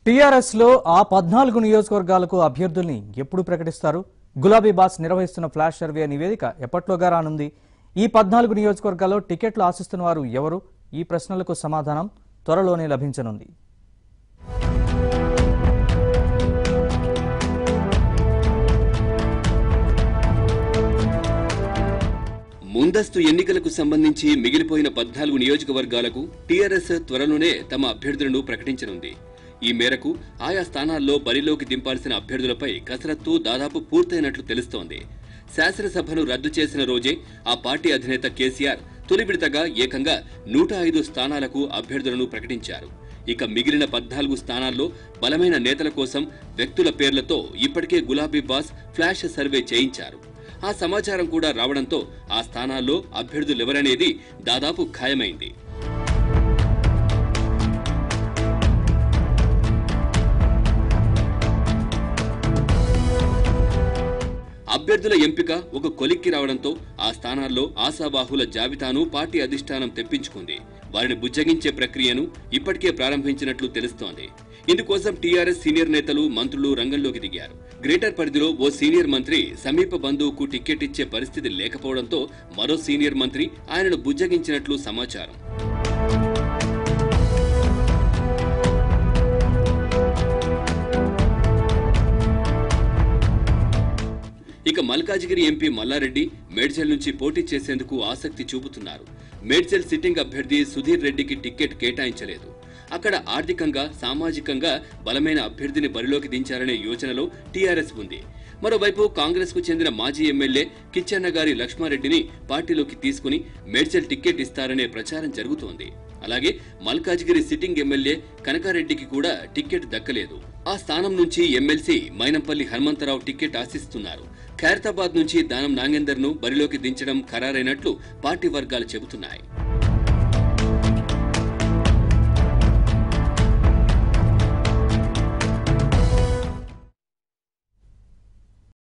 TRS లో ఆ పద్నాలుగు నియోజకవర్గాలకు అభ్యర్థుల్ని ఎప్పుడు ప్రకటిస్తారు గులాబీ బాస్ నిర్వహిస్తున్న ఫ్లాష్ సర్వే నివేదిక ఎప్పట్లోగా రానుంది ఈ పద్నాలుగు నియోజకవర్గాల్లో టికెట్లు ఆశిస్తున్న వారు ఎవరు ఈ ప్రశ్నలకు సమాధానం త్వరలోనే లభించనుంది ముందస్తు ఎన్నికలకు సంబంధించి మిగిలిపోయిన పద్నాలుగు నియోజకవర్గాలకు టీఆర్ఎస్ త్వరలోనే తమ అభ్యర్థులను ప్రకటించనుంది ఈ మేరకు ఆయా స్థానాల్లో బరిలోకి దింపాల్సిన అభ్యర్థులపై కసరత్తు దాదాపు పూర్తయినట్లు తెలుస్తోంది శాసనసభను రద్దు చేసిన రోజే ఆ పార్టీ అధినేత కేసీఆర్ తొలి విడతగా ఏకంగా నూట ఐదు స్థానాలకు అభ్యర్థులను ప్రకటించారు ఇక మిగిలిన పద్నాలుగు స్థానాల్లో బలమైన నేతల కోసం వ్యక్తుల పేర్లతో ఇప్పటికే గులాబీ బాస్ ఫ్లాష్ సర్వే చేయించారు ఆ సమాచారం కూడా రావడంతో ఆ స్థానాల్లో అభ్యర్థులెవరనేది దాదాపు ఖాయమైంది అభ్యర్థుల ఎంపిక ఒక కొలిక్కి రావడంతో ఆ స్థానాల్లో ఆశావాహుల జాబితాను పార్టీ అధిష్టానం తెప్పించుకుంది వారిని బుజ్జగించే ప్రక్రియను ఇప్పటికే ప్రారంభించినట్లు తెలుస్తోంది ఇందుకోసం టీఆర్ఎస్ సీనియర్ నేతలు మంత్రులు రంగంలోకి దిగారు గ్రేటర్ పరిధిలో ఓ సీనియర్ మంత్రి సమీప బంధువుకు టికెట్ ఇచ్చే పరిస్థితి లేకపోవడంతో మరో సీనియర్ మంత్రి ఆయనను బుజ్జగించినట్లు సమాచారం ఇక మల్కాజిగిరి ఎంపీ మల్లారెడ్డి మేడ్చల్ నుంచి పోటీ చేసేందుకు ఆసక్తి చూపుతున్నారు మేడ్చల్ సిట్టింగ్ అభ్యర్థి సుధీర్ రెడ్డికి టికెట్ కేటాయించలేదు అక్కడ ఆర్థికంగా సామాజికంగా బలమైన అభ్యర్థిని బరిలోకి దించాలనే యోచనలో టీఆర్ఎస్ ఉంది మరోవైపు కాంగ్రెస్ కు చెందిన మాజీ ఎమ్మెల్యే కిచ్చెన్న గారి లక్ష్మారెడ్డిని పార్టీలోకి తీసుకుని మేడ్చల్ టికెట్ ఇస్తారనే ప్రచారం జరుగుతోంది అలాగే మల్కాజ్గిరి సిట్టింగ్ ఎమ్మెల్యే కనకారెడ్డికి కూడా టికెట్ దక్కలేదు ఆ స్థానం నుంచి ఎమ్మెల్సీ మైనంపల్లి హనుమంతరావు టికెట్ ఆశిస్తున్నారు ఖైరతాబాద్ నుంచి దానం నాగేందర్ ను బరిలోకి దించడం ఖరారైనట్లు పార్టీ వర్గాలు చెబుతున్నాయి